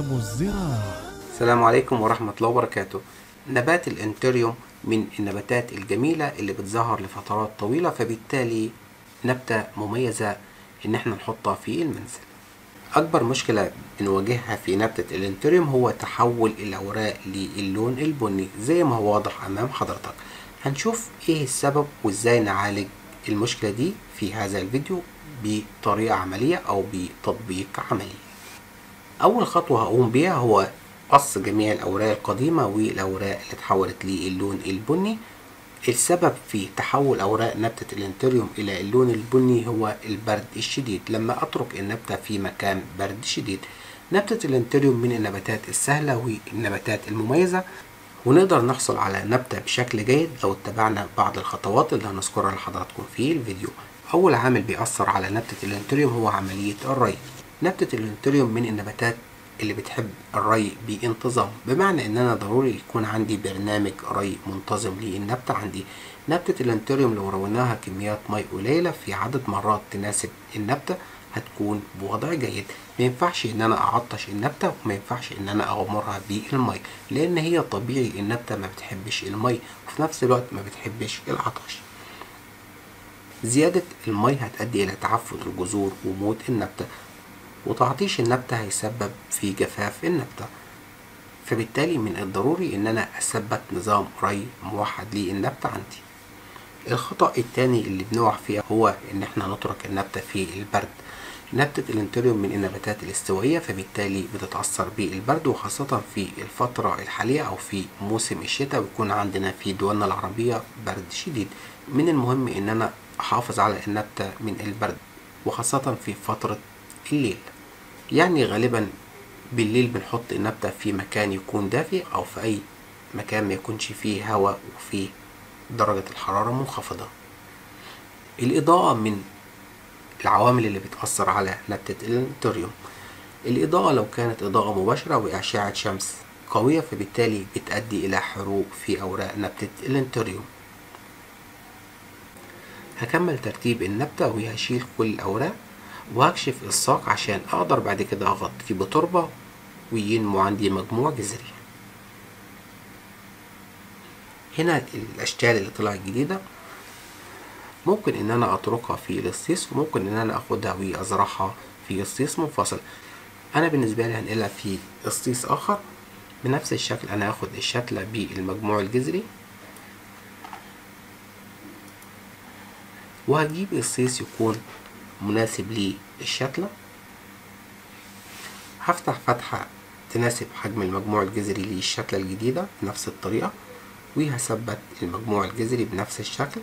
عالم الزراعة السلام عليكم ورحمة الله وبركاته نبات الانتريوم من النباتات الجميلة اللي بتظهر لفترات طويلة فبالتالي نبتة مميزة ان احنا نحطها في المنزل اكبر مشكلة بنواجهها في نبتة الانتريوم هو تحول الاوراق للون البني زي ما هو واضح امام حضرتك هنشوف ايه السبب وازاي نعالج المشكلة دي في هذا الفيديو بطريقة عملية او بتطبيق عملي اول خطوة هقوم بيها هو قص جميع الأوراق القديمة والأوراق اللي اتحولت للون البني السبب في تحول أوراق نبتة الانتريوم إلى اللون البني هو البرد الشديد لما أترك النبتة في مكان برد شديد نبتة الانتريوم من النباتات السهلة والنباتات المميزة ونقدر نحصل على نبتة بشكل جيد لو اتبعنا بعض الخطوات اللي هنذكرها لحضراتكم في الفيديو أول عامل بيأثر على نبتة الانتريوم هو عملية الري نبتة الانتريوم من النباتات اللي بتحب الري بانتظام بمعنى ان انا ضروري يكون عندي برنامج ري منتظم للنبتة عندي نبتة الانتريوم لو رويناها كميات مي قليلة في عدد مرات تناسب النبتة هتكون بوضع جيد ما ينفعش ان انا اعطش النبتة وما ينفعش ان انا اغمرها بالمي لان هي طبيعي النبتة ما بتحبش المي وفي نفس الوقت ما بتحبش العطش زيادة المي هتؤدي الى تعفن الجذور وموت النبتة وتعطيش النبتة هيسبب في جفاف النبتة فبالتالي من الضروري ان انا اثبت نظام ري موحد للنبتة عندي الخطأ التاني اللي بنقع فيه هو ان احنا نترك النبتة في البرد نبتة الانتريوم من النباتات الاستوائية فبالتالي بتتأثر بالبرد وخاصة في الفترة الحالية أو في موسم الشتاء بيكون عندنا في دولنا العربية برد شديد من المهم إن أنا أحافظ على النبتة من البرد وخاصة في فترة الليل يعني غالبا بالليل بنحط النبتة في مكان يكون دافئ أو في أي مكان ما يكونش فيه هواء وفيه درجة الحرارة منخفضة الإضاءة من العوامل اللي بتأثر على نبتة الانتريوم الإضاءة لو كانت إضاءة مباشرة وأشعة شمس قوية فبالتالي بتؤدي إلى حروق في أوراق نبتة الانتريوم هكمل ترتيب النبتة وهشيل كل الأوراق وهكشف الساق عشان اقدر بعد كده اغطيه بتربة وينمو عندي مجموع جذري هنا الاشكال اللي طلعت جديدة ممكن ان انا اتركها في الصيص وممكن ان انا اخدها وازرعها في الصيص منفصل انا بالنسبة لي هنقلها في الصيص اخر بنفس الشكل انا هاخد الشتلة بالمجموع الجذري وهجيب الصيص يكون مناسب للشتلة هفتح فتحة تناسب حجم المجموع الجذري للشتلة الجديدة بنفس الطريقة وهثبت المجموع الجذري بنفس الشكل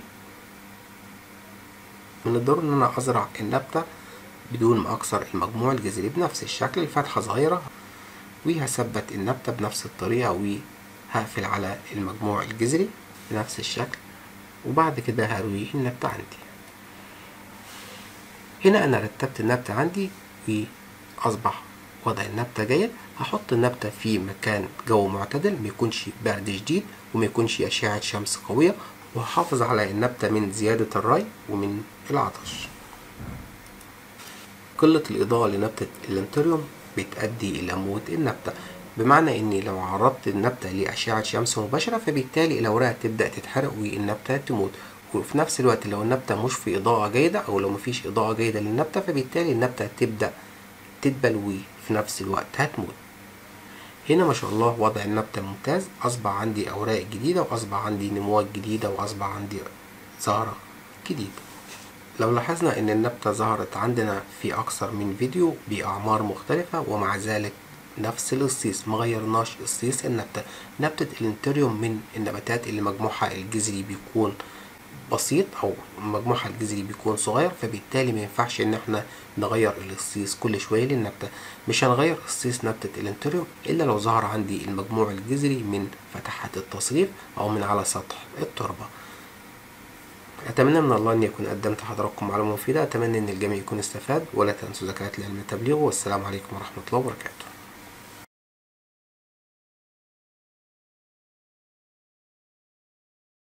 من الضروري ان انا ازرع النبتة بدون ما اكسر المجموع الجذري بنفس الشكل الفتحة صغيرة وهثبت النبتة بنفس الطريقة وهقفل على المجموع الجذري بنفس الشكل وبعد كده هروي النبتة عندي هنا انا رتبت النبتة عندي واصبح وضع النبتة جيد هحط النبتة في مكان جو معتدل ما يكونش برد شديد وما يكونش اشعة شمس قوية وهحافظ على النبتة من زيادة الري ومن العطش قلة الإضاءة لنبتة الانتريوم بتؤدي إلى موت النبتة بمعنى إني لو عرضت النبتة لأشعة شمس مباشرة فبالتالي الأوراق تبدأ تتحرق والنبتة تموت وفي نفس الوقت لو النبتة مش في إضاءة جيدة أو لو مفيش إضاءة جيدة للنبتة فبالتالي النبتة تبدأ تدبل وفي نفس الوقت هتموت هنا ما شاء الله وضع النبتة ممتاز أصبح عندي أوراق جديدة وأصبح عندي نموات جديدة وأصبح عندي زهرة جديدة لو لاحظنا إن النبتة ظهرت عندنا في أكثر من فيديو بأعمار مختلفة ومع ذلك نفس الصيص مغيرناش الصيص النبتة نبتة الانتريوم من النباتات اللي مجموعها الجذري بيكون بسيط او مجموعها الجذري بيكون صغير فبالتالي ما ينفعش ان احنا نغير الصيص كل شويه للنبته مش هنغير الصيص نبته الانتريوم الا لو ظهر عندي المجموع الجذري من فتحات التصريف او من على سطح التربه اتمنى من الله ان يكون قدمت حضراتكم معلومه مفيده اتمنى ان الجميع يكون استفاد ولا تنسوا زكاه العلم تبليغه والسلام عليكم ورحمه الله وبركاته